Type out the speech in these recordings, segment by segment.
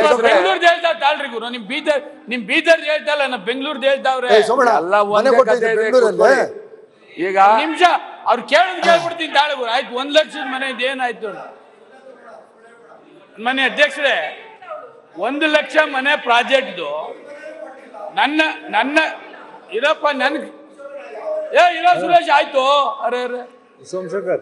ಬೆಂಗಳೂರು ಹೇಳ್ತಾ ತಾಳ್ರಿ ಗುರು ನಿಮ್ ಬೀದರ್ ನಿಮ್ ಬೀದರ್ ಹೇಳ್ತಾ ಇಲ್ಲ ನಾ ಬೆಂಗಳೂರು ಹೇಳ್ತಾವ್ರೆ ಏ ಸೋಮಣ್ಣ ಎಲ್ಲ ಮನೆ ಒಂದೇ ಕೊಟ್ಟಿದ್ದೆ ಕಥೆ ಇದೆ, ಬೆಂಗಳೂರಲ್ಲಿ ಕೂತ್ಕೊಳ್ಳಿ. ಈಗ ನಿಮಿಷ ಅವ್ರು ಕೇಳಿದ್ ಕೇಳ್ಬಿಡ್ತೀನಿ ತಾಳೆ ಗುರು ಆಯ್ತು ಒಂದ್ ಲಕ್ಷದ ಮನೆ ಏನಾಯ್ತು ಮನೆ ಅಧ್ಯಕ್ಷರೇ ಒಂದು ಲಕ್ಷ ಮನೆ ಪ್ರಾಜೆಕ್ಟ್ದು ನನ್ನ ನನ್ನ ಇರಪ್ಪ ನನ್ ಏ ಇರೋ ಸುರೇಶ್ ಆಯ್ತು ಅರೆ ಅರೆ ಸೋಮಶೇಖರ್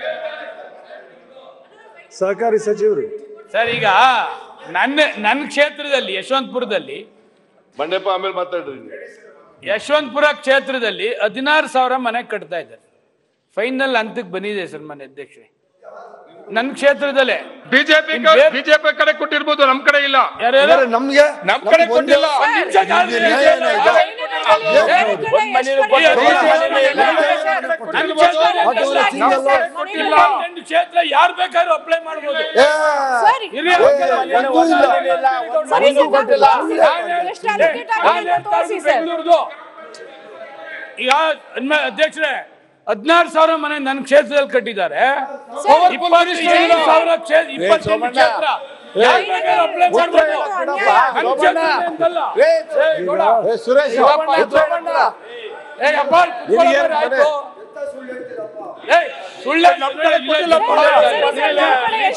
ಸಹಕಾರಿ ಸಚಿವರು ಸರ್ ಈಗ ನನ್ನ ನನ್ನ ಕ್ಷೇತ್ರದಲ್ಲಿ ಯಶವಂತಪುರದಲ್ಲಿ ಬಂಡೆಪ್ಪ ಆಮೇಲೆ ಮಾತಾಡ್ರಿ ನೀವು. ಯಶವಂತಪುರ ಕ್ಷೇತ್ರದಲ್ಲಿ ಹದಿನಾರು ಸಾವಿರ ಮನೆ ಕಟ್ತಾ ಇದ್ದಾರೆ ಫೈನಲ್ ಹಂತಕ್ಕೆ ಬಂದಿದೆ ಸರ್ ಮನೆ ಅಧ್ಯಕ್ಷರೇ ನನ್ನ ಕ್ಷೇತ್ರದಲ್ಲೇ ಬಿಜೆಪಿ ಇನ್ ಬೇರೆ- ಬಿಜೆಪಿ ಕಡೆ ಕೊಟ್ಟಿರ್ಬೋದು ನಮ್ ಕಡೆ ಇಲ್ಲ ಯಾರ್ಯಾರು ಅಂದ್ರೆ ನಮ್ಗೆ ನಮ್ ಕಡೆ ನಮ್ಗೆ ಒಂದೇ- ಕೊಟ್ಟಿಲ್ಲ. ಒಂದ್ ನಿಮಿಷ ತಾಳ್ರಿ. ಇದು ನ್ಯಾಯ ಏನ ಇದು? ಒಂದ್ ಮನೇಲಿ ಕೊಟ್ಟು ಏ, ಒಂದ್ ಮನೇಲಿ ಏ, ಇಲ್ಲ. ನನ್ನ ಕ್ಷೇತ್ರದಲ್ಲಿ ಅದು ಇಲ್ಲ. ಸಿಂಗಲ್ ಕೊಟ್ಟಿಲ್ಲ. ಇಪ್ಪತ್ತೆಂಟು ಕ್ಷೇತ್ರ ಯಾರು ಬೇಕಾದ್ರೂ ಅಪ್ಲೈ ಮಾಡ್ಬೋದು ಏ, ಇರ್ರಿ. ಏ, ಒಂದೂ ಇಲ್ಲ. ಸರಿ, ಒಂದು ಕೊಟ್ಟಿಲ್ಲ. ಎಷ್ಟು ನಾನು allocate ಆಗಿದೆ ಅಂತ ಹೇಳ್ತಾ ತೋರಿಸಿ ಇರೋದು ಸರ್. ಬೆಂಗಳೂರ್ದು ಈಗ ಅದ್ಮ- ಅಧ್ಯಕ್ಷರೇ ಹದಿನಾರು ಸಾವಿರ ಮನೆ ನನ್ನ ಕ್ಷೇತ್ರದಲ್ಲಿ ಕಟ್ಟಿದ್ದಾರೆ ಇಪ್ಪತ್ತೈದು ಸಾವಿರ ಕ್ಷೇತ್ರ ಇಪ್ಪತ್ತೆಂಟು ಕ್ಷೇತ್ರ ಯಾರು ಬೇಕಾದ್ರೂ ಅಪ್ಲೈ ಮಾಡ್ಬೋದು ನನ್ನ ಕ್ಷೇತ್ರದಲ್ಲಿ ಅಂತಲ್ಲ. ಏ, ಗೌಡ. ಏ, ಸುರೇಶ್ ಏ, ಅಪ್ಪ, ಕುತ್ಕೊಳ್ಳೋ ಬರ್ರಿ, ಆಯ್ತು. ಏ, ಸುಳ್ಳು ನಮ್ಮ ಕಡೆ ಕೊಟ್ಟಿಲ್ಲ, ಕೊಡಲ್ಲ.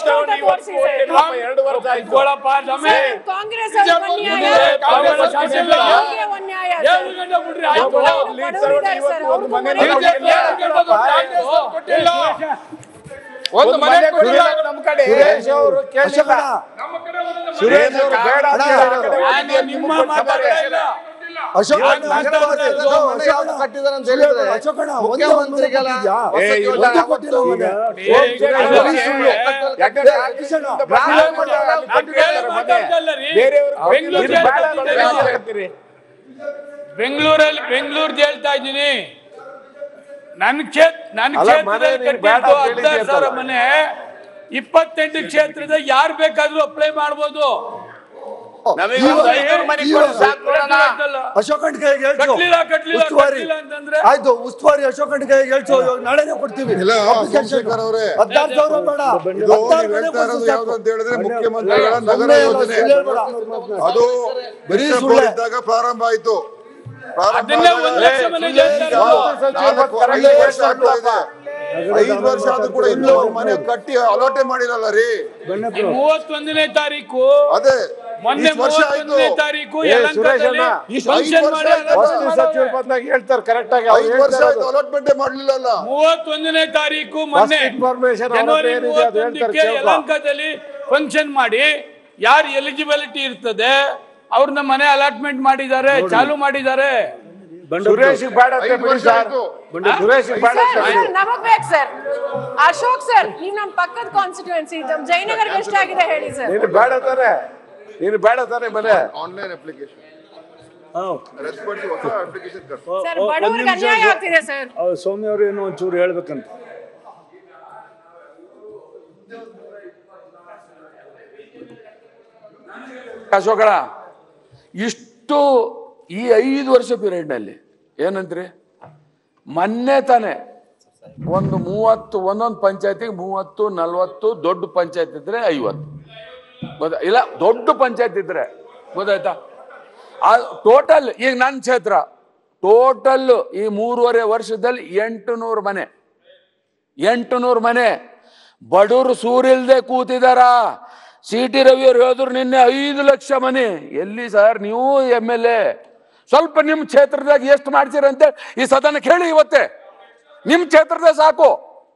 ಎರಡು ವರ್ಷ ಆಯ್ತು ಕುತ್ಕೊಳ್ಳಪ್ಪ, ದಮ್ಮೆ. ಕಾಂಗ್ರೆಸ್ ಅವ್ರಿಗೆ ಅನ್ಯಾಯ ಕಾಂಗ್ರೆಸ್ ಶಾಸಕ. ಅವ್ರಿಗೆ ಅನ್ಯಾಯ ಏಳು ಗಂಟೆ ಬಿಡ್ರಿ, ಆಯ್ತು. ಬಡವರಿದ್ದಾರೆ ಸರ್ ಅವ್ರಿಗೂ ಮನೆ ಬಿಜೆಪಿ ಕೊಟ್ಟಿಲ್ಲ. ಒಂದು ಮನೆ ಕೊಟ್ಟಿಲ್ಲ ನಮ್ ಕಡೆ ಸುರೇಶ್ ಅವರು ಕೇಳಿಲ್ಲ ಸುರೇಶ್ ಅವರು ಬೇಡ ಅಂತ ಹೇಳಿದ್ರು. ನಾನು ನಿಮ್ಮ ಮಾತಾಡ್ತಾ ಇಲ್ಲ. ಅಶೋಕ್ ಯಾರು ಅಣ್ಣ ಮಾತಾಡ್ತಾ ಮಾತಾಡ್ತಾ ಇರೋದು? ಇರೋದು? ಮನೆ ಯಾವ್ದು ಕಟ್ಟಿದಾರೆ ಅಂತ ಹೇಳಿದ್ರೆ ಅಶೋಕ್ ಅಣ್ಣ ಒಂದೇ ಮುಖ್ಯಮಂತ್ರಿಗೆಲ್ಲ ಒಂದು ಏ, ಇಲ್ಲ, ಒಂದು ಕೊಟ್ಟಿಲ್ಲ ಮನೆ. ಏ, ಈಗ ಬರೀ ಸುಳ್ಳು. ಯಾಕಂದ್ರೆ ಗ್ರಾಮ ನಾನು ಕೇಳೋದು ಮಾತಾಡ್ತಾ ಇಲ್ಲ ರೀ. ಬೆಂಗಳೂರು ಬೆಂಗಳೂರಲ್ಲಿ ಬೆಂಗಳೂರ್ದು ಹೇಳ್ತಾ ಇದ್ದೀನಿ ನನ್ನ ಕ್ಷೇತ್ರ ನನ್ನ ಅಲ್ಲ, ಮನೆ ಕ್ಷೇತ್ರದಲ್ಲಿ ನೀನು ಬೇಡ ಕಟ್ಟಿದ್ದು ಅಂತ ಹೇಳಿದ್ಯಾ ಹದಿನಾರು ಸಾವಿರ ಮನೆ ಇಪ್ಪತ್ತೆಂಟು ಕ್ಷೇತ್ರದ ಯಾರು ಬೇಕಾದ್ರೂ ಅಪ್ಲೈ ಮಾಡ್ಬೋದು ನಮಗೆ ಇವ- ಒಂದು ಐನೂರು ಮನೆ ಇವ- ಕೊಡು ಸಾಕು ಬಿಡೋಣ. ಅಂತಲ್ಲ. ಅಶೋಕ್ ಅಣ್ಣ ಕೈಗೆ ಹೇಳ್ಸು. ಕಟ್ಲಿಲ್ಲ, ಕಟ್ಲಿಲ್ಲ, ಉಸ್ತುವಾರಿ ಕಟ್ಲಿಲ್ಲ ಅಂತಂದ್ರೆ? ಆಯ್ತು ಉಸ್ತುವಾರಿ ಅಶೋಕ್ ಅಣ್ಣ ಕೈಗೆ ಹೇಳ್ಸು ಇವಾಗ ನಾಳೆನೆ ಕೊಡ್ತೀವಿ ಇಲ್ಲ, Application. ಸೋಮಶೇಖರ್ ಅವರೇ. ಹದಿನಾರು ಸಾವಿರ ಬೇಡ ಇದು ಹದಿನಾರು ನೀವು ಮನೆ ಹೇಳ್ತಾ ಇರೋದು ಕೊಡ್ಸು ಯಾವ್ದು ಸಾಕು. ಅಂತ ಹೇಳಿದ್ರೆ ಮುಖ್ಯಮಂತ್ರಿಗಳ ನಗರ ಸುಮ್ನೆ ಇಲ್ಲ, ಯೋಜನೆ ಸುಳ್ಳು ಹೇಳ್ಬೇಡ. ಅದು ಬರೀ ಬರೀ ಸುಳ್ಳೆ. ಇದ್ದಾಗ ಪ್ರಾರಂಭ ಆಯ್ತು ಪ್ರಾರಂಭ ಅದನ್ನೇ ಆದಾಗ ಒಂದು ಲಕ್ಷ ಮನೆ ಹೇಳ್ತಾ ಈಗ ಇರೋದು. ನಾಲ್ಕು ಐದು ವರ್ಷ ಆಗ್ತಾ ಇದೆ ಐದು ವರ್ಷ ಆದ್ರೂ ಕೂಡ ಇನ್ನೂ ಮನೆ ಕಟ್ಟಿ ಅಲೋಟೆ ಮಾಡಿರಲ್ಲ ರೀ ಮೂವತ್ತೊಂದನೇ ತಾರೀಕು ಅದೇ ಮೊನ್ನೆ ಇಷ್ಟು ವರ್ಷ ಆಯ್ತು ಮೂವತ್ತೊಂದನೇ ತಾರೀಕು ಏ, ಸುರೇಶ್ ಯಲಹಂಕದಲ್ಲಿ ಅಣ್ಣ, ಇಷ್ಟು ಐದು ಫಂಕ್ಷನ್ ವರ್ಷ ಮಾಡಿ ಆಯ್ತು. allotment ವಸತಿ ಮಾಡವ್ರೆ. ಸಚಿವರು ಬಂದಾಗ ಹೇಳ್ತಾರೆ ಕರೆಕ್ಟ್ ಆಗಿ ಅವ್ರು ಐದು ವರ್ಷ ಹೇಳ್ತಾ ಆಯ್ತು ಇರೋದು. ಅಲೋಟ್ಮೆಂಟ್ ಮಾಡ್ಲಿಲ್ಲಲ್ಲ ಮೂವತ್ತೊಂದನೇ ತಾರೀಕು ಮೊನ್ನೆ First information ಅವ್ರ ಜನವರಿ ಹತ್ರ ಏನಿದೆ ಅದು ಹೇಳ್ತಾರೆ ಮೂವತ್ತೊಂದಕ್ಕೆ ಕೇಳ್ಕೊ. ಯಲಹಂಕದಲ್ಲಿ ಫಂಕ್ಷನ್ ಮಾಡಿ ಯಾರು ಎಲಿಜಿಬಿಲಿಟಿ ಇರ್ತದೆ ಅವ್ರನ್ನ ಮನೆ ಅಲಾಟ್ಮೆಂಟ್ ಮಾಡಿದ್ದಾರೆ ಚಾಲು ಮಾಡಿದ್ದಾರೆ ಸುರೇಶ್ ಬೇಡ ಅಂತ ಐದು ಬಿಡಿ ವರ್ಷ ಸರ್ ಆಯ್ತು ಸುರೇಶ್ ಬೇಡ ಅಂತ ಸರ್ ಬಿಡಿ. ನಮಗ್ ಬೇಕು ಸರ್ ಅಶೋಕ್ ಸರ್ ನೀವ್ ನಮ್ ಪಕ್ಕದ ಕಾನ್ಸ್ಟಿಟ್ಯೂನ್ಸಿ ಜಯನಗರ್ಗೆ ಎಷ್ಟಾಗಿದೆ ಹೇಳಿ ಸರ್ ನೀನು ಬೇಡ ತಾನೆ ನೀನು ಬೇಡ ತಾನೆ ಮನೆ ಆನ್ಲೈನ್ ಅಪ್ಲಿಕೇಶನ್ ಹಾ. ರೆಸ್ಪಾನ್ಸ್ ಹೊಸ ಅಪ್ಲಿಕೇಶನ್ ಸರ್ ಒಂದ್ ಬಡವರಿಗೆ ನಿಮಿಷ ಅನ್ಯಾಯ ಸರ್. ಆಗ್ತಿದೆ ಸರ್ ಅವ್ರು ಸೌಮ್ಯ ಅವರು ಏನೋ ಒಂಚೂರು ಹೇಳ್ಬೇಕಂತ ಅಶೋಕಣ ಇಷ್ಟು ಈ ಐದು ವರ್ಷ ಪೀರಿಯಡ್ನಲ್ಲಿ ಏನಂತ್ರಿ ಮೊನ್ನೆ ತಾನೆ ಒಂದು ಮೂವತ್ತು ಒಂದೊಂದು ಪಂಚಾಯತಿಗೆ ಮೂವತ್ತು ನಲ್ವತ್ತು ದೊಡ್ಡ ಪಂಚಾಯತ್ ಇದ್ರೆ ಐವತ್ತು ಗೊತ್ತಾ ಇಲ್ಲ ದೊಡ್ಡ ಪಂಚಾಯತ್ ಇದ್ರೆ ಗೊತ್ತಾಯ್ತಾ ಆ ಟೋಟಲ್ ಈಗ ನನ್ನ ಕ್ಷೇತ್ರ ಟೋಟಲ್ ಈ ಮೂರುವರೆ ವರ್ಷದಲ್ಲಿ ಎಂಟು ನೂರು ಮನೆ ಎಂಟು ನೂರು ಮನೆ ಬಡವರು ಸೂರಿಲ್ದೆ ಕೂತಿದಾರ ಸಿ ಟಿ ರವಿಯವ್ರು ಹೇಳಿದ್ರು ನಿನ್ನೆ ಐದು ಲಕ್ಷ ಮನೆ ಎಲ್ಲಿ ಸರ್ ನೀವು ಎಮ್ ಎಲ್ ಎ ಸ್ವಲ್ಪ ನಿಮ್ಮ ಕ್ಷೇತ್ರದಾಗ ಎಷ್ಟು ಮಾಡ್ತೀರಂತ ಈ ಸದನಕ್ಕೆ ಹೇಳಿ ಇವತ್ತೇ ನಿಮ್ಮ ಕ್ಷೇತ್ರದಾಗ ಸಾಕು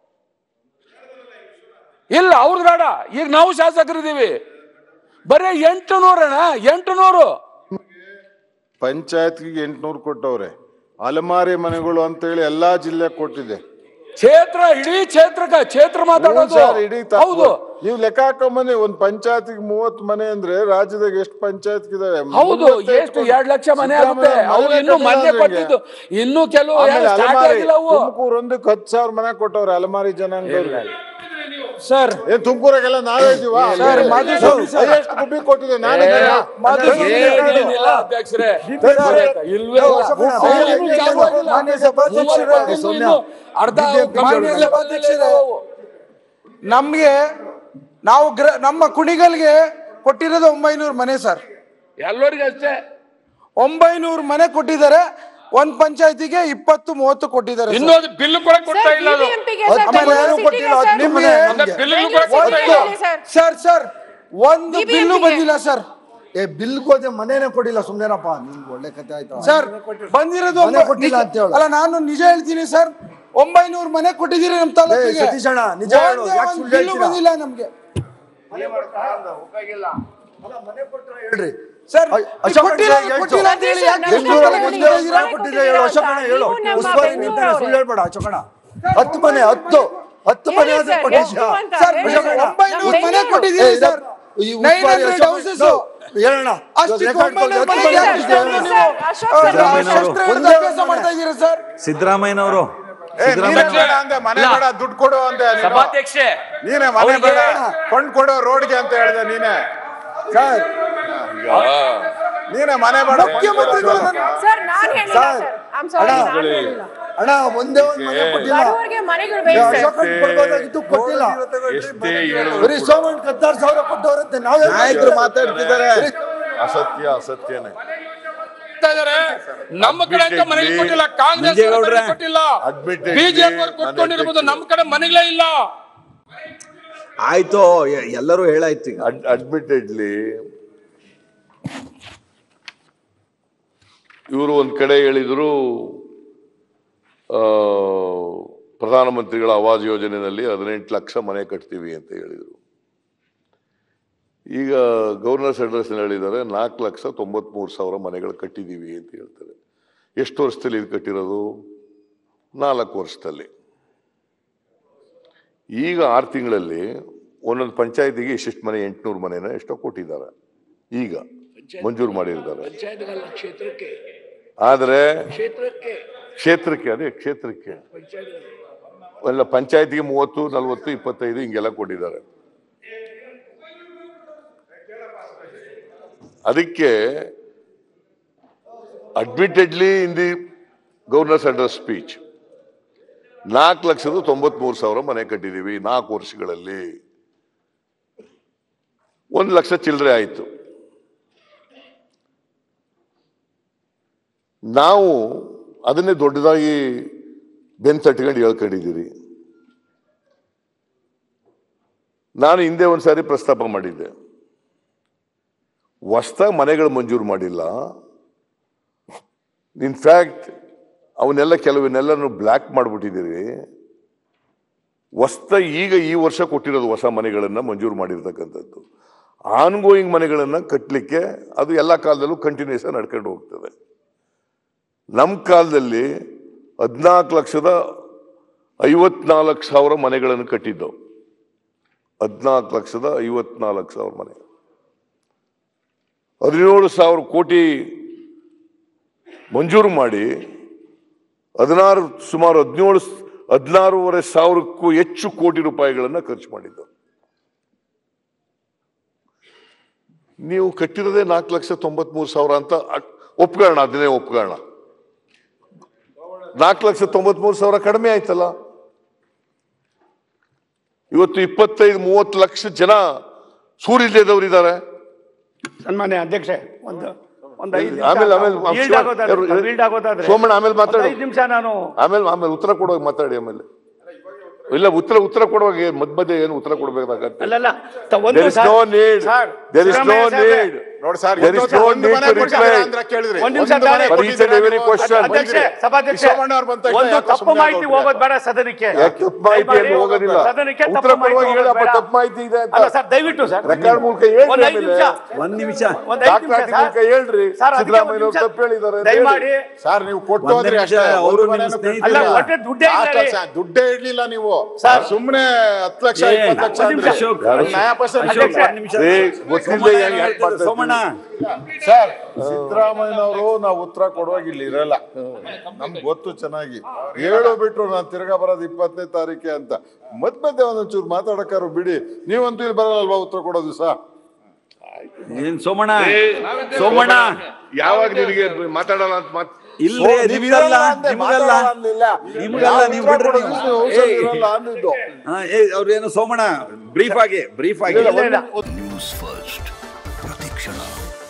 ಇಲ್ಲ ಅವ್ರದ್ದು ಬೇಡ ಈಗ ನಾವು ಶಾಸಕರಿದ್ದೀವಿ ಬರೀ ಎಂಟು ನೂರಣ್ಣ ಎಂಟು ನೂರು ಪಂಚಾಯತ್ಗೆ ಎಂಟ್ನೂರು ಕೊಟ್ಟವ್ರೆ ಅಲಮಾರಿ ಮನೆಗಳು ಅಂತೇಳಿ ಎಲ್ಲಾ ಜಿಲ್ಲೆ ಕೊಟ್ಟಿದೆ ಕ್ಷೇತ್ರ ಇಡೀ ಕ್ಷೇತ್ರಕ್ಕ ಕ್ಷೇತ್ರ ಮಾತಾಡೋದು ಸರ್, ಇಡೀ ತಪ್ಪು. ಹೌದು ನೀವು ಲೆಕ್ಕ ಹಾಕೊಂಬನ್ನಿ ಒಂದ್ ಪಂಚಾಯತ್ಗೆ ಮೂವತ್ ಮನೆ ಅಂದ್ರೆ ರಾಜ್ಯದಾಗ ಎಷ್ಟು ಪಂಚಾಯತ್ ಇದಾವೆ ಹೌದು ಎಷ್ಟು ಎರಡ್ ಲಕ್ಷ ಮನೆ ಆಗುತ್ತೆ ಅವು ಇನ್ನು ಮೊನ್ನೆ ಕೊಟ್ಟಿದ್ದು ಇನ್ನು ಕೆಲವು ಸ್ಟಾರ್ಟ್ ಆಗಿಲ್ಲ ಅವು ತುಮಕೂರು ಒಂದಕ್ಕೆ ಹತ್ತು ಸಾವಿರ ಮನೆ ಕೊಟ್ಟವ್ರೆ ಅಲಮಾರಿ ಜನಾಂಗದವ್ರಿಗೆ ಸರ್ ಏನ್ ತುಮಕೂರಾಗೆಲ್ಲ ನಾವೇ ಇದೀವಾ sir, Madhuswamy sir. Highest Gubbi ಕೊಟ್ಟಿದೆ ನಾನು ಏನಿಲ್ಲ ಅಧ್ಯಕ್ಷರೇ ಇಲ್ವೇ ಇಲ್ಲ. ಅಶೋಕಣ್ಣ, ಅವ್ರು ಇನ್ನೂ ಚಾಲು ಆಗಿಲ್ಲ. ಮಾನ್ಯ ಸಭಾಧ್ಯಕ್ಷರೇ, ಇನ್ನು ಸೌಮ್ಯ. ಇನ್ನು ಅರ್ಧ ಮಾನ್ಯ ಕಂಪ್ಲೀಟ್ ಸಭಾಧ್ಯಕ್ಷರೇ, ಅವು. ನಮ್ಗೆ ನಾವು ಗ್ರ ನಮ್ಮ ಕುಣಿಗಲ್ಗೆ ಕೊಟ್ಟಿರೋದು ಒಂಬೈನೂರು ಮನೆ ಸರ್ ಎಲ್ಲರಿಗೂ ಅಷ್ಟೇ ಒಂಬೈನೂರು ಮನೆ ಕೊಟ್ಟಿದ್ದಾರೆ ಒಂದ್ ಪಂಚಾಯತಿಗೆ ಇಪ್ಪತ್ತು ಮೂವತ್ತು ಕೊಟ್ಟಿದ್ದಾರೆ ಸರ್. ಇನ್ನೊಂದು ಬಿಲ್ ಕೂಡ ಕೊಡ್ತಾ ಇಲ್ಲ ಅದು ಬಿಬಿಎಂಪಿಗೆ ಹತ್ತು ಸರ್, ಮನೆ ಬೆಂಗಳೂರು ಯಾರು ಸಿಟಿಗೆ ಕೊಟ್ಟಿಲ್ಲ, ಸರ್. ಹದಿನೈದು ಮನೆ ಅಂದ್ರೆ ಬಿಲ್ ಕೂಡ ಬೆಂಗಳೂರು ಕೊಡ್ತಾ ಇಲ್ಲ ಸಿಟಿಗೆ ಸರ್. ಸರ್ ಸರ್ ಒಂದು BBMP ಬಿಲ್ಲು ಗೆ. ಬಂದಿಲ್ಲ ಸರ್ ಏ ಬಿಲ್ ಹೋದೆ ಮನೇನೆ ಕೊಡಿಲ್ಲ ಸುಮ್ನೆನಪ್ಪ ನಿಮ್ಗೆ ಒಳ್ಳೆ ಕತೆ ಆಯ್ತಾ ಸರ್ ಬಂದಿರೋದು ಮನೆ ಒಂಬ- ಕೊಟ್ಟಿಲ್ಲ ಅಂತ ಹೇಳು. ಅಲ್ಲ ನಾನು ನಿಜ ಹೇಳ್ತೀನಿ ಸರ್ ಒಂಬೈನೂರು ಮನೆ ಕೊಟ್ಟಿದ್ದೀರಿ ನಮ್ ತಾಲೂಕಿಗೆ ಏ, ಸತೀಶ್ ಅಣ್ಣ, ನಿಜ ಹೇಳು, ಒಂದೇ ಯಾಕ್ ಒಂದ್ ಸುಳ್ಳು ಬಿಲ್ಲು ಹೇಳ್ತೀರಾ? ಬಂದಿಲ್ಲ ನಮ್ಗೆ ಹೇಳ್ರಿ ಸರ್ ಅ- ಅಶೋಕ್ ಕೊಟ್ಟಿಲ್ಲ ಅಣ್ಣ ಹೇಳ್ತು. ಕೊಟ್ಟಿಲ್ಲ ಅಂತ ಹೇಳಿ ಯಾಕೆ ಬೆಂಗಳೂರಲ್ಲಿ ಬೆಂಗಳೂರಲ್ಲಿ ಇಷ್ಟೊಂದು ಒಂದೇ ತಲೆ ಒಂದು ಮನೆ ಕೊಟ್ಟಿದ್ರೆ ಹೇಳು ಅಶೋಕ್ ಅಣ್ಣ ಹೇಳು ನೀವು ನಮ್ಮ ಉಸ್ತುವಾರಿ ನಿಂತಾನೆ ಬೆಂಗಳೂರವ್ರೆ. ಸುಳ್ಳು ಹೇಳ್ಬೇಡ ಅಶೋಕ್ ಅಣ್ಣ ಹತ್ತು ಮನೆ ಹತ್ತು ಹತ್ತು ಮನೆ ಹೇಳಿ ಆದ್ರೆ ಸರ್, ಕೊಟ್ಟಿದ್ಯಾ ಎಷ್ಟು ಅಂತ ಸರ್ ಹೇಳಿ ಅಶೋಕ್ ಸರ್. ಅಣ್ಣ, ಒಂಬೈನೂರು ನಮ್ಮ ಮನೆ ಬೆಂಗಳೂರು. ಕೊಟ್ಟಿದ್ದೀರಿ ಏ, ಸರ್ ಈ ನೈನ್ ಉಸ್ತುವಾರಿ ಹಂಡ್ರೆಡ್ ಅಶೋಕ್ ಹೌಸಸ್ ನೋ, ಹೇಳೋಣ ಅಷ್ಟಕ್ಕೆ ರೆಕಾರ್ಡ್ ಒಂಬೈನೂರು ಕೊಡಿ, ಮನೆಗೆ ಎತ್ತು ಯಾಕೆ ಕೊಡಿ. ಇಷ್ಟೊಂದು ನೀವು ಅಶೋಕ್ ಸರ್, ಆ, ಶಸ್ತ್ರ ಹಿಡಿದು ಒಂದೇ ಅಭ್ಯಾಸ ಮನೆ. ಮಾಡ್ತಾ ಇದ್ದೀರಾ ಸರ್ ಸಿದ್ದರಾಮಯ್ಯನವರು ಏ, ನೀನೇ ಬೇಡ ಅಂದೆ ಮನೆ ಬೇಡ ದುಡ್ಡು ಕೊಡು ಅಂದೆ ನೀನು. ಸಭಾಧ್ಯಕ್ಷೆ ನೀನೇ ಮನೆ ಬೇಡ ಕೊಂಡ್ ಕೊಡು ರೋಡ್ಗೆ ಅಂತ ಹೇಳಿದೆ ನೀನೇ ಸರ್ ನೀನೇ ಮನೆ ಬೇಡ ಕೊಂಡ್ ಕೊಡು ಮುಖ್ಯಮಂತ್ರಿಗಳು ಅಂತ. ನನ್ನ- ಸರ್ ನಾನ್ ಹೇಳಿಲ್ಲ ಸರ್, ಸರ್ ಐ ಸಾರಿ ಅಣ್ಣ, ನಾನ್ ಹೇಳಿಲ್ಲ ಅಣ್ಣ ಒಂದೇ ಒಂದು ಮನೆ ಕೊಟ್ಟಿಲ್ಲ ಬಡವರಿಗೆ ಮನೆಗಳು ಏ, ಬೇಕು ಸರ್ ಅಶೋಕ್ ಅಣ್ಣ ಕೊಡ್ಬೋದಾಗಿತ್ತು ಕೊಟ್ಟಿಲ್ಲ ಎಷ್ಟೇ ಹೇಳಿದ್ರು ಬರೀ ಸೋಮಣ್ಣ ಹತ್ತಾರು ಸಾವಿರ ಕೊಟ್ಟವ್ರಂತೆ ನಾವೇ ನಾಯಕರು ಮಾತಾಡ್ತಿದ್ದಾರೆ ಬರೀ ಅಸತ್ಯ ಅಸತ್ಯನೇ ಹೇಳ್ತಾ ಇದಾರೆ. ನಮ್ಮ ಕಡೆ ಅಂತ ಮನೆಗೆ ಕೊಟ್ಟಿಲ್ಲ ಕಾಂಗ್ರೆಸ್ ಮಂಜೇಗೌಡ್ರೆ. ಮನೆಗೆ ಕೊಟ್ಟಿಲ್ಲ Admitted ಬಿಜೆಪಿ ಮನೆ ಕೊಟ್ಕೊಂಡಿರ್ಬೋದು ಕೊಟ್ಟಿಲ್ಲ. ನಮ್ಮ ಕಡೆ ಮನೆಗಳೇ ಇಲ್ಲ ಆಯ್ತು ಎ- ಎಲ್ಲರೂ ಹೇಳಾಯ್ತು ಈಗ ಅಡ್ಮಿಟೆಡ್ಲಿ ಇವರು ಒಂದ್ ಕಡೆ ಹೇಳಿದ್ರು ಆ, ಪ್ರಧಾನಮಂತ್ರಿಗಳ ಆವಾಸ್ ಯೋಜನೆಯಲ್ಲಿ ಹದಿನೆಂಟು ಲಕ್ಷ ಮನೆ ಕಟ್ತೀವಿ ಅಂತ ಹೇಳಿದರು ಈಗ ಗವರ್ನರ್ಸ್ ಅಡ್ರೆಸ್ ಹೇಳಿದ್ದಾರೆ ನಾಲ್ಕು ಲಕ್ಷ ತೊಂಬತ್ಮೂರು ಸಾವಿರ ಮನೆಗಳು ಕಟ್ಟಿದ್ದೀವಿ ಅಂತ ಹೇಳ್ತಾರೆ ಎಷ್ಟು ವರ್ಷದಲ್ಲಿ ಇದು ಕಟ್ಟಿರೋದು ನಾಲ್ಕು ವರ್ಷದಲ್ಲಿ ಈಗ ಆರು ತಿಂಗಳಲ್ಲಿ ಒಂದೊಂದು ಪಂಚಾಯತಿಗೆ ಇಷ್ಟಿಷ್ಟು ಮನೆ ಎಂಟುನೂರು ಮನೆನ ಎಷ್ಟೋ ಕೊಟ್ಟಿದ್ದಾರೆ ಈಗ ಮಂಜೂರು ಮಾಡಿರ್ತಾರೆ ಆದರೆ ಕ್ಷೇತ್ರಕ್ಕೆ ಅದೇ ಕ್ಷೇತ್ರಕ್ಕೆ ಎಲ್ಲ ಪಂಚಾಯತಿಗೆ ಮೂವತ್ತು ನಲವತ್ತು ಇಪ್ಪತ್ತೈದು ಹಿಂಗೆಲ್ಲ ಕೊಟ್ಟಿದ್ದಾರೆ ಅದಕ್ಕೆ admittedly in the governor's under speech ನಾಲ್ಕು ಲಕ್ಷದ ತೊಂಬತ್ಮೂರು ಸಾವಿರ ಮನೆ ಕಟ್ಟಿದ್ದೀವಿ ನಾಲ್ಕು ವರ್ಷಗಳಲ್ಲಿ ಒಂದು ಲಕ್ಷ ಚಿಲ್ಲರೆ ಆಯಿತು ನಾವು ಅದನ್ನೇ ದೊಡ್ಡದಾಗಿ ಬೆನ್ ತಟ್ಕೊಂಡು ಹೇಳ್ಕೊಂಡಿದ್ದೀರಿ ನಾನು ಹಿಂದೆ ಒಂದ್ಸಾರಿ ಪ್ರಸ್ತಾಪ ಮಾಡಿದ್ದೆ ಹೊಸ್ದಾಗಿ ಮನೆಗಳು ಮಂಜೂರು ಮಾಡಿಲ್ಲ ಇನ್ಫ್ಯಾಕ್ಟ್ ಅವನ್ನೆಲ್ಲ ಕೆಲವನ್ನೆಲ್ಲನೂ ಬ್ಲ್ಯಾಕ್ ಮಾಡಿಬಿಟ್ಟಿದ್ದೀರಿ ಹೊಸ್ತ ಈಗ ಈ ವರ್ಷ ಕೊಟ್ಟಿರೋದು ಹೊಸ ಮನೆಗಳನ್ನು ಮಂಜೂರು ಮಾಡಿರ್ತಕ್ಕಂಥದ್ದು ಆನ್ಗೋಯಿಂಗ್ ಮನೆಗಳನ್ನು ಕಟ್ಟಲಿಕ್ಕೆ ಅದು ಎಲ್ಲ ಕಾಲದಲ್ಲೂ ಕಂಟಿನ್ಯೂಸ್ ನಡ್ಕೊಂಡು ಹೋಗ್ತದೆ ನಮ್ಮ ಕಾಲದಲ್ಲಿ ಹದಿನಾಲ್ಕು ಲಕ್ಷದ ಐವತ್ನಾಲ್ಕು ಸಾವಿರ ಮನೆಗಳನ್ನು ಕಟ್ಟಿದ್ದವು ಹದಿನಾಲ್ಕು ಲಕ್ಷದ ಐವತ್ನಾಲ್ಕು ಸಾವಿರ ಮನೆ ಹದಿನೇಳು ಸಾವಿರ ಕೋಟಿ ಮಂಜೂರು ಮಾಡಿ ಹದಿನಾರು ಸುಮಾರು ಹದಿನೇಳು ಹದಿನಾರೂವರೆ ಸಾವಿರಕ್ಕೂ ಹೆಚ್ಚು ಕೋಟಿ ರೂಪಾಯಿಗಳನ್ನು ಖರ್ಚು ಮಾಡಿದ್ದು ನೀವು ಕಟ್ಟಿರೋದೇ ನಾಲ್ಕು ಲಕ್ಷ ತೊಂಬತ್ಮೂರು ಸಾವಿರ ಅಂತ ಅ- ಒಪ್ಕೊಳ್ಳೋಣ ಅದನ್ನೇ ಒಪ್ಕೊಳ್ಳೋಣ ನಾಲ್ಕು ಲಕ್ಷ ತೊಂಬತ್ಮೂರು ಸಾವಿರ ಕಡಿಮೆ ಆಯ್ತಲ್ಲ ಇವತ್ತು ಇಪ್ಪತ್ತೈದು ಮೂವತ್ತು ಲಕ್ಷ ಜನ ಸೂರ್ಯದೇದವರು ಇದ್ದಾರೆ ಸನ್ಮಾನ್ಯ ಅಧ್ಯಕ್ಷೆ ಒಂದು ಒಂದು ಐದು ಆಮೇಲೆ ಆಮೇಲೆ yield ಆಗೋದಾದ್ರೆ yield ಆಗೋದಾದ್ರೆ ಸೋಮಣ್ಣ ಆಮೇಲೆ ಮಾತಾಡು ಐದು ನಿಮಿಷ ನಾನು ಆಮೇಲೆ ಆಮೇಲೆ ಉತ್ತರ ಕೊಡುವಾಗ ಮಾತಾಡಿ ಆಮೇಲೆ ಇಲ್ಲ ಉತ್ತರ ಉತ್ತರ ಕೊಡುವಾಗ ಏನ್ ಮಧ್ಯ ಮಧ್ಯೆ ಏನು ಉತ್ತರ ಕೊಡ್ಬೇಕಾಗತ್ತೆ ಅಲ್ಲಲ್ಲ ತ- ಒಂದು There is sir- no need. Sir, There is no Siddaramaiah ಸಾಹೇಬ್ರೆ, need. ನೋಡಿ ಸರ್ There is no ಒಂದು need ಮನೆ to ಕೊಟ್ಟಿದ್ದೀರಾ reply. ಅಂತ ಕೇಳಿದ್ರಿ ಒಂದ್ ನಿಮಿಷ ಒಂದು ಮನೆ ತಾಳಿ. For each and ಕೊಟ್ಟಿದ್ದೀರಾ every ನೀವು? question. ಅಧ್ಯಕ್ಷೆ ಸಭಾಧ್ಯಕ್ಷೆ ಸೋಮಣ್ಣ ಅವ್ರು ಬಂತ ಒಂದು ಯಾಕೆ ತಪ್ಪು ಸುಮ್ನೆ ಮಾಹಿತಿ ಆಗೋಗ್ತೀರಾ? ಹೋಗೋದು ಬೇಡ ಸದನಕ್ಕೆ ಯಾಕೆ ತಪ್ಪು ಮಾಹಿತಿಯನ್ನು ದಯಮಾಡಿ ಹೋಗೋದಿಲ್ಲ ಸದನಕ್ಕೆ ಉತ್ತರ ತಪ್ಪು ಮಾಹಿತಿ ಕೊಡುವಾಗ ಹೇಳಪ್ಪ ಹೋಗೋದು ಬೇಡ. ತಪ್ಪು ಮಾಹಿತಿ ಇದೆ ಅಂತ ಅಲ್ಲ ಸರ್ ದಯವಿಟ್ಟು ಸರ್ ರೆಕಾರ್ಡ್ ಮೂಲಕ ಹೇಳ್ರಿ ಒಂದ್ ಐದು ಆಮೇಲೆ. ನಿಮಿಷ ಒಂದ್ ನಿಮಿಷ ಒಂದ್ ಐದು ದಾಖಲಾತಿ ನಿಮಿಷ ಮೂಲಕ ಹೇಳ್ರಿ ಸರ್ ಅದಕ್ಕೆ ಸಿದ್ದರಾಮಯ್ಯ ಒಂದ್ ಅವರು ನಿಮಿಷ ತಪ್ಪು ಹೇಳಿದ್ದಾರೆ ಅಂತ ದಯಮಾಡಿ ಸರ್ ನೀವು ಕೊಟ್ಟು ಒಂದೇ ಹೋದ್ರಿ ನಿಮಿಷ, ಅಷ್ಟೇ ಅವರು ಒಂದು ನಿಮ್ಮ ಮನೆನೂ ಸ್ನೇಹಿತರು. ಅಲ್ಲ ಕಟ್ಟಿಲ್ಲ. ಒಟ್ಟೆ ದುಡ್ಡೇ ಇಲ್ಲ ನಾಲ್ಕು ರೀ. ಲಕ್ಷ ದುಡ್ಡೇ ಇಡ್ಲಿಲ್ಲ ನೀವು ಸರ್. ಸುಮ್ನೆ ಹತ್ತು ಲಕ್ಷ ಏ, ಇಪ್ಪತ್ತು ಲಕ್ಷ ಒಂದ್ ನಿಮಿಷ. ಅಂದ್ರೆ ಅಶೋಕ್, ನಯಾ ಪೈಸೆ ಅಶೋಕ್, ನಿಲ್ಸಿಲ್ಲ. ಒಂದ್ ನಿಮಿಷ. ಏ, ಗೊತ್ತಿಲ್ಲದೆ ಹೆಂಗ್ ಯಾಕ್ ಮಾಡ್ತಾ ಇದ್ದೀರಿ? ಸೋಮಣ್ಣ ಸರ್ ಸಿದ್ದರಾಮಯ್ಯನವರು ನಾವು ಉತ್ತರ ಕೊಡುವಾಗ ಇಲ್ಲಿ ಇರಲ್ಲ ನಮ್ಗೆ ಗೊತ್ತು ಚೆನ್ನಾಗಿ ಹೇಳು ಬಿಟ್ರು ನಾನು ತಿರ್ಗಾ ಬರೋದು ಇಪ್ಪತ್ತನೇ ತಾರೀಕೆ ಅಂತ ಮತ್ ಮಧ್ಯೆ ಒಂದೊಂಚೂರು ಮಾತಾಡಕ್ಕಾರು ಬಿಡಿ ನೀವಂತೂ ಇಲ್ಲಿ ಬರಲ್ವಾ ಉತ್ತರ ಕೊಡೋ ದಿವಸ ಏನ್ ಸೋಮಣ್ಣ ಸೋಮಣ್ಣ ಯಾವಾಗ ನಿನಗೆ ಮಾತಾಡಲ್ಲ ಅಂತ ಮಾತ್ ಇಲ್ರಿ ನಿಮ್ಗಲ್ಲ ನಿಮ್ಗಲ್ಲ ನಿಮ್ಗಲ್ಲ ನೀವು ಬಿಡ್ರಿ ನೀವು. ಏಯ್, ಹಾ, ಏಯ್ ಅವ್ರೇನು ಸೋಮಣ್ಣ ಬ್ರೀಫ್ ಆಗಿ ಬ್ರೀಫ್ ಆಗಿ ಇಲ್ಲ, ಇಲ್ಲ. News first news